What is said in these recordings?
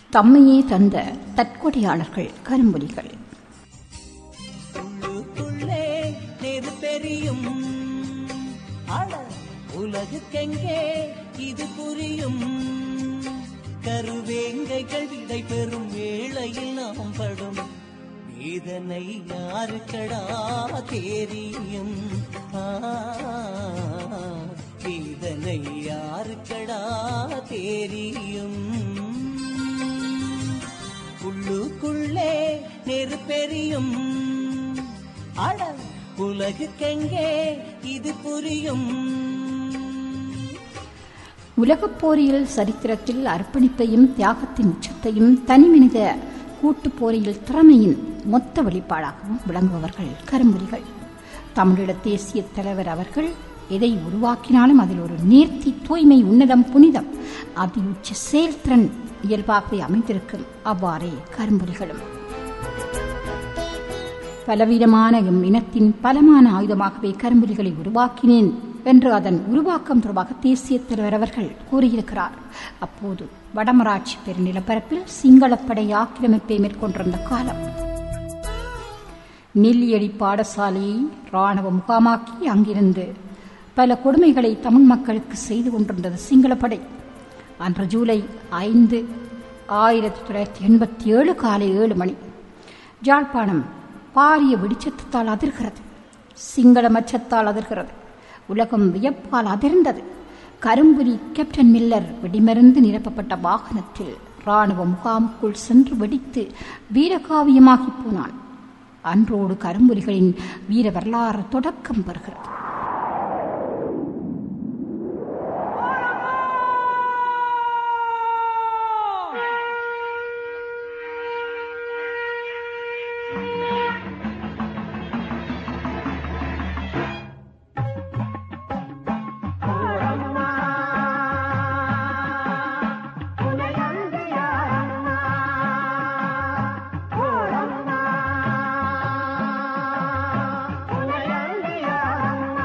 தம்மையே தந்த தற்கொடையாளர்கள் கரும்புலிகள் உள்ளுக்குள்ளே நெருப்பெரியும் அட உலகுக்கெங்கே இது புரியும் கருவேங்கைகள் விடை பெறும் வேளையில் நாம் படும் வேதனை யாருக்கடா தெரியும் ஆ, வேதனை யாருக்கடா தெரியும் உள்ளுக்குள்ளே நெருப்பெரியும் அட உலகுக்கெங்கே இது புரியும் உலகப் போரில் சரித்திரத்தில் அர்ப்பணிப்பையும் தியாகத்தின் உச்சத்தையும் தனிமனித கூட்டுப் போரில் திறமையின் மொத்த வெளிப்பாடாகவும் விளங்குபவர்கள் கரும்புலிகள் தமிழீழ தேசிய தலைவர் அவர்கள் எதை உருவாக்கினாலும் அதில் ஒரு நேர்த்தி தூய்மை உன்னதம் புனிதம் அதி உச்ச செயல்திறன் இயல்பாகவே அமைந்திருக்கும் அவ்வாறே கரும்புலிகளும் பலவீனமான எம் இனத்தின் பலமான ஆயுதமாகவே கரும்புலிகளை உருவாக்கினேன் என்று அதன் உருவாக்கம் தொடர்பாக தேசிய தலைவர் அவர்கள் கூறியிருக்கிறார் அப்போது வடமராட்சி பெருநிலப்பரப்பில் சிங்களப்படை ஆக்கிரமிப்பை மேற்கொண்டிருந்த காலம் நெல்லியடி பாடசாலையை ராணுவ முகாமாக்கி அங்கிருந்து பல கொடுமைகளை தமிழ் மக்களுக்கு செய்து கொண்டிருந்தது சிங்களப்படை அன்று ஜூலை ஐந்து ஆயிரத்தி தொள்ளாயிரத்தி எண்பத்தி ஏழு காலை ஏழு மணி ஜாழ்ப்பாணம் பாரிய வெடிச்சத்தால் அதிர்கிறது சிங்கள மச்சத்தால் அதிர்கிறது உலகம் வியப்பால் அதிர்ந்தது கரும்புலி கேப்டன் மில்லர் வெடிமருந்து நிரப்பப்பட்ட வாகனத்தில் ராணுவ முகாமுக்குள் சென்று வெடித்து வீரகாவியமாகி போனான் அன்றோடு கரும்புலிகளின் வீர வரலாறு தொடக்கம் பெறுகிறது உனையந்தியாரம்மா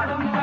பாடும்